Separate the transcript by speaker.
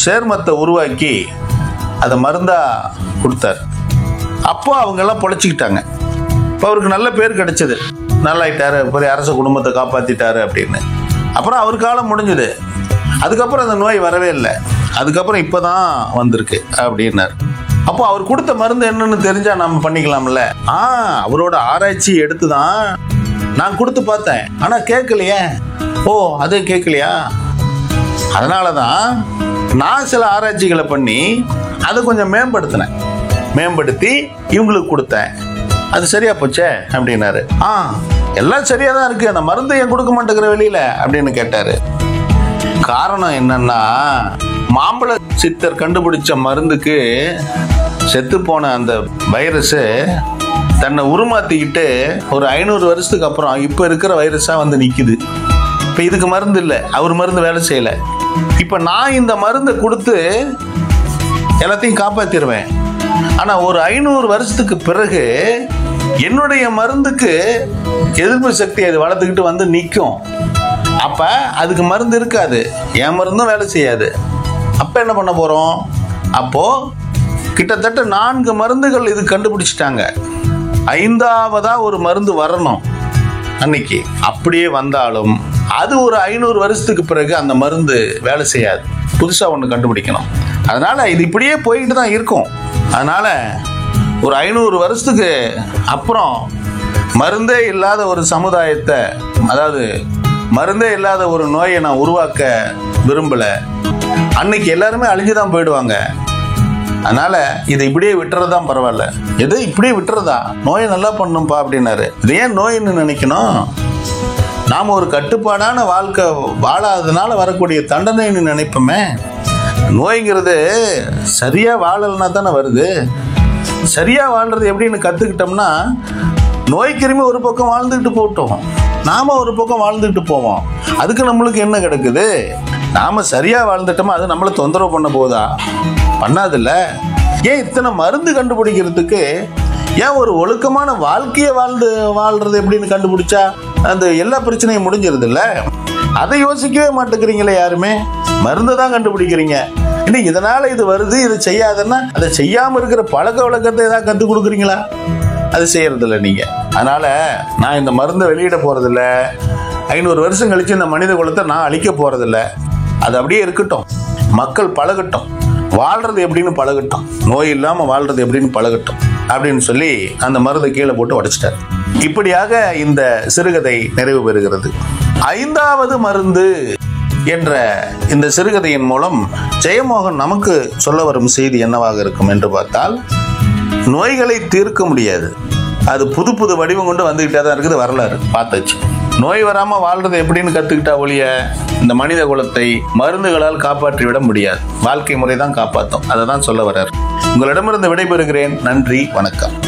Speaker 1: சேர்மத்தை உருவாக்கி அதை மருந்தா கொடுத்தாரு அப்போ அவங்க எல்லாம் பொழைச்சிக்கிட்டாங்க இப்போ அவருக்கு நல்ல பேர் கிடைச்சது நல்லாயிட்டாரு பெரிய அரச குடும்பத்தை காப்பாத்திட்டாரு அப்படின்னு அப்புறம் அவர் காலம் முடிஞ்சது அதுக்கப்புறம் அந்த நோய் வரவே இல்லை அதுக்கப்புறம் இப்போதான் வந்திருக்கு அப்படின்னாரு அப்போ அவர் கொடுத்த மருந்து என்னன்னு தெரிஞ்சா நம்ம பண்ணிக்கலாம்ல ஆ அவரோட ஆராய்ச்சி எடுத்து தான் நான் கொடுத்து பார்த்தேன் ஆனா கேட்கலையே ஓ அது கேட்கலையா அதனால தான் நான் சில ஆராய்ச்சிகளை பண்ணி அதை கொஞ்சம் மேம்படுத்தினேன் மேம்படுத்தி இவங்களுக்கு கொடுத்தேன் அது சரியா போச்சே அப்படின்னாரு ஆ எல்லாம் சரியா தான் இருக்கு அந்த மருந்து ஏன் கொடுக்க மாட்டேங்கிற வெளியில அப்படின்னு கேட்டாரு காரணம் என்னன்னா மாம்பழ சித்தர் கண்டுபிடிச்ச மருந்துக்கு செத்து போன அந்த வைரஸ் தன்னை உருமாத்திக்கிட்டு ஒரு ஐநூறு வருஷத்துக்கு அப்புறம் இப்போ இருக்கிற வைரஸாக வந்து நிற்குது இப்போ இதுக்கு மருந்து இல்லை அவர் மருந்து வேலை செய்யலை இப்போ நான் இந்த மருந்தை கொடுத்து எல்லாத்தையும் காப்பாத்திடுவேன் ஆனால் ஒரு ஐநூறு வருஷத்துக்கு பிறகு என்னுடைய மருந்துக்கு எதிர்ப்பு சக்தி அது வளர்த்துக்கிட்டு வந்து நிற்கும் அப்போ அதுக்கு மருந்து இருக்காது என் மருந்தும் வேலை செய்யாது அப்போ என்ன பண்ண போகிறோம் அப்போது கிட்டத்தட்ட நான்கு மருந்துகள் இது கண்டுபிடிச்சிட்டாங்க ஐந்தாவதா ஒரு மருந்து வரணும் அன்னைக்கு அப்படியே வந்தாலும் அது ஒரு ஐநூறு வருஷத்துக்கு பிறகு அந்த மருந்து வேலை செய்யாது புதுசாக ஒன்று கண்டுபிடிக்கணும் அதனால இது இப்படியே போயிட்டு தான் இருக்கும் அதனால ஒரு ஐநூறு வருஷத்துக்கு அப்புறம் மருந்தே இல்லாத ஒரு சமுதாயத்தை அதாவது மருந்தே இல்லாத ஒரு நோயை நான் உருவாக்க விரும்பலை அன்னைக்கு எல்லாருமே அழிஞ்சு தான் போயிடுவாங்க அதனால இதை இப்படியே விட்டுறது தான் பரவாயில்ல எது இப்படியே விட்டுறதா நோயை நல்லா பண்ணும்பா அப்படின்னாரு இது ஏன் நோயின்னு நினைக்கணும் நாம் ஒரு கட்டுப்பாடான வாழ்க்கை வாழாததுனால வரக்கூடிய தண்டனைன்னு நினைப்போமே நோய்ங்கிறது சரியாக வாழலைன்னா தானே வருது சரியாக வாழ்றது எப்படின்னு கற்றுக்கிட்டோம்னா நோய் கிருமி ஒரு பக்கம் வாழ்ந்துக்கிட்டு போட்டோம் நாம ஒரு பக்கம் வாழ்ந்துக்கிட்டு போவோம் அதுக்கு நம்மளுக்கு என்ன கிடக்குது நாம சரியா வாழ்ந்துட்டோமா அது நம்மளை தொந்தரவு பண்ண போதா பண்ணாதுல்ல ஏன் இத்தனை மருந்து கண்டுபிடிக்கிறதுக்கு ஏன் ஒரு ஒழுக்கமான வாழ்க்கையை வாழ்ந்து வாழ்றது எப்படின்னு கண்டுபிடிச்சா அந்த எல்லா பிரச்சனையும் முடிஞ்சிருது இல்ல அதை யோசிக்கவே மாட்டேங்கிறீங்களே யாருமே மருந்து தான் கண்டுபிடிக்கிறீங்க இன்னும் இதனால இது வருது இது செய்யாதுன்னா அதை செய்யாம இருக்கிற பழக்க வழக்கத்தை ஏதாவது கற்றுக் கொடுக்குறீங்களா அது செய்யறதில்ல நீங்க அதனால நான் இந்த மருந்தை வெளியிட போறதில்ல ஐநூறு வருஷம் கழிச்சு இந்த மனித குலத்தை நான் அழிக்க போறதில்ல அது அப்படியே இருக்கட்டும் மக்கள் பழகட்டும் வாழ்றது எப்படின்னு பழகட்டும் நோய் இல்லாம வாழ்றது எப்படின்னு பழகட்டும் அப்படின்னு சொல்லி அந்த மருந்தை கீழே போட்டு உடைச்சிட்டார் இப்படியாக இந்த சிறுகதை நிறைவு பெறுகிறது ஐந்தாவது மருந்து என்ற இந்த சிறுகதையின் மூலம் ஜெயமோகன் நமக்கு சொல்ல வரும் செய்தி என்னவாக இருக்கும் என்று பார்த்தால் நோய்களை தீர்க்க முடியாது அது புது புது வடிவம் கொண்டு வந்துகிட்டே தான் இருக்குது வரலாறு பார்த்தாச்சு நோய் வராம வாழ்றது எப்படின்னு கத்துக்கிட்டா ஒழிய இந்த மனித குலத்தை மருந்துகளால் காப்பாற்றி விட முடியாது வாழ்க்கை முறை தான் காப்பாற்றும் அதை தான் சொல்ல வர்றார் உங்களிடமிருந்து விடைபெறுகிறேன் நன்றி வணக்கம்